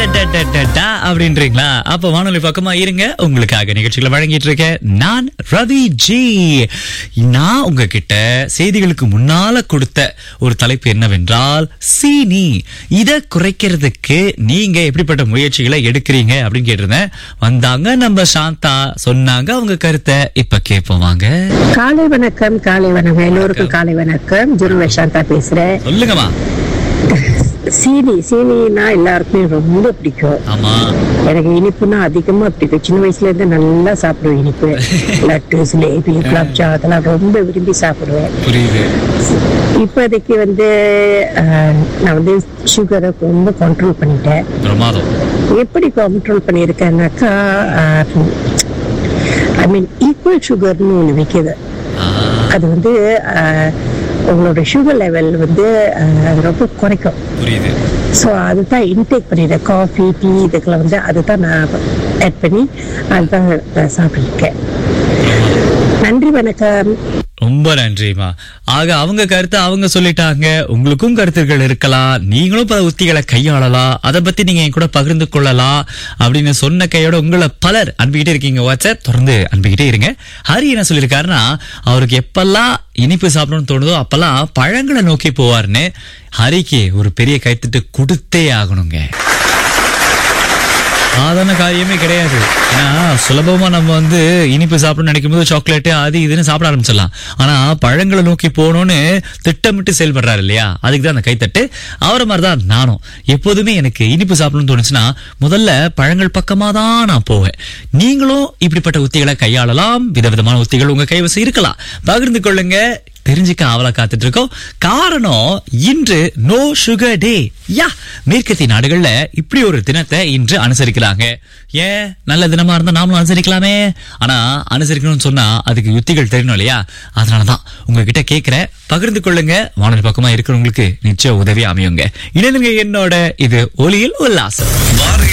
டடடடடா அப்படின்றீங்களா அப்ப வானொலி பக்கமா இருங்க உங்களுக்காக நிகழ்ச்சிகளை வழங்கிட்டு இருக்கேன் நான் ரவி ஜி நான் உங்ககிட்ட செய்திகளுக்கு முன்னால கொடுத்த ஒரு தலைப்பு என்னவென்றால் சீனி இத குறைக்கிறதுக்கு நீங்க எப்படிப்பட்ட முயற்சிகளை எடுக்கிறீங்க அப்படின்னு கேட்டிருந்தேன் வந்தாங்க நம்ம சாந்தா சொன்னாங்க அவங்க கருத்தை இப்ப கேட்போம் வாங்க காலை வணக்கம் காலை வணக்கம் எல்லோருக்கும் காலை வணக்கம் ஜுரு சாந்தா பேசுறேன் சொல்லுங்கம்மா சீனி சீனினா எல்லாருக்குமே ரொம்ப பிடிக்கும் ஆமா எனக்கு இனிப்புனா அதிகமா பிடிக்கும் சின்ன வயசுல இருந்து நல்லா சாப்பிடுவேன் இனிப்பு லட்டு ஜிலேபி குலாப்ஜா அதெல்லாம் ரொம்ப விரும்பி சாப்பிடுவேன் புரியுது இப்போதைக்கு வந்து ஆஹ், நான் வந்து சுகரை ரொம்ப கண்ட்ரோல் பண்ணிட்டேன் பிரமாதம் எப்படி கண்ட்ரோல் பண்ணியிருக்கேன்னாக்கா ஐ மீன் ஈக்குவல் சுகர்னு ஒன்று விற்கிது ஆ, அது வந்து ஆஹ், உங்களோட சுகர் லெவல் வந்து ஆஹ், அது ரொம்ப குறைக்கும் புரியுது ஸோ அதுதான் இன்டேக் பண்ணிடுறேன் காஃபி டீ இதுக்கெல்லாம் வந்து அதுதான் நான் ஆட் பண்ணி அதுதான் நான் சாப்பிட்டுருக்கேன் நன்றி வணக்கம் ரொம்ப நன்றிமா ஆக அவங்க கருத்தை அவங்க சொல்லிட்டாங்க உங்களுக்கும் கருத்துக்கள் இருக்கலாம் நீங்களும் பல உத்திகளை கையாளலாம் அதை பத்தி நீங்க என் கூட பகிர்ந்து கொள்ளலாம் அப்படின்னு சொன்ன கையோட உங்களை பலர் அனுப்பிக்கிட்டே இருக்கீங்க வாட்ஸ்அப் தொடர்ந்து அனுப்பிக்கிட்டே இருங்க ஹரி என்ன சொல்லியிருக்காருன்னா அவருக்கு எப்பெல்லாம் இனிப்பு சாப்பிடணும்னு தோணுதோ அப்பெல்லாம் பழங்களை நோக்கி போவார்னு ஹரிக்கு ஒரு பெரிய கைத்தட்டு கொடுத்தே ஆகணுங்க சாதாரண காரியமே கிடையாது ஏன்னா சுலபமா நம்ம வந்து இனிப்பு சாப்பிடணும்னு நினைக்கும் போது சாக்லேட் அது இதுன்னு சாப்பிட ஆரம்பிச்சிடலாம் ஆனா பழங்களை நோக்கி போகணும்னு திட்டமிட்டு செயல்படுறாரு இல்லையா அதுக்கு தான் அந்த கைத்தட்டு அவரை மாதிரி தான் நானும் எப்போதுமே எனக்கு இனிப்பு சாப்பிடணும்னு தோணுச்சுன்னா முதல்ல பழங்கள் பக்கமா தான் நான் போவேன் நீங்களும் இப்படிப்பட்ட உத்திகளை கையாளலாம் விதவிதமான உத்திகள் உங்க கைவசம் இருக்கலாம் பகிர்ந்து கொள்ளுங்க தெரிஞ்சுக்க ஆவலா காத்துட்டு இருக்கோம் காரணம் இன்று நோ சுகர் டே யா மேற்கத்திய நாடுகள்ல இப்படி ஒரு தினத்தை இன்று அனுசரிக்கிறாங்க ஏன் நல்ல தினமா இருந்தா நாமளும் அனுசரிக்கலாமே ஆனா அனுசரிக்கணும்னு சொன்னா அதுக்கு யுத்திகள் தெரியணும் இல்லையா அதனாலதான் உங்ககிட்ட கேக்குறேன் பகிர்ந்து கொள்ளுங்க வானொலி பக்கமா இருக்கிறவங்களுக்கு நிச்சயம் உதவி அமையுங்க இணைந்துங்க என்னோட இது ஒலியில் உல்லாசம் வார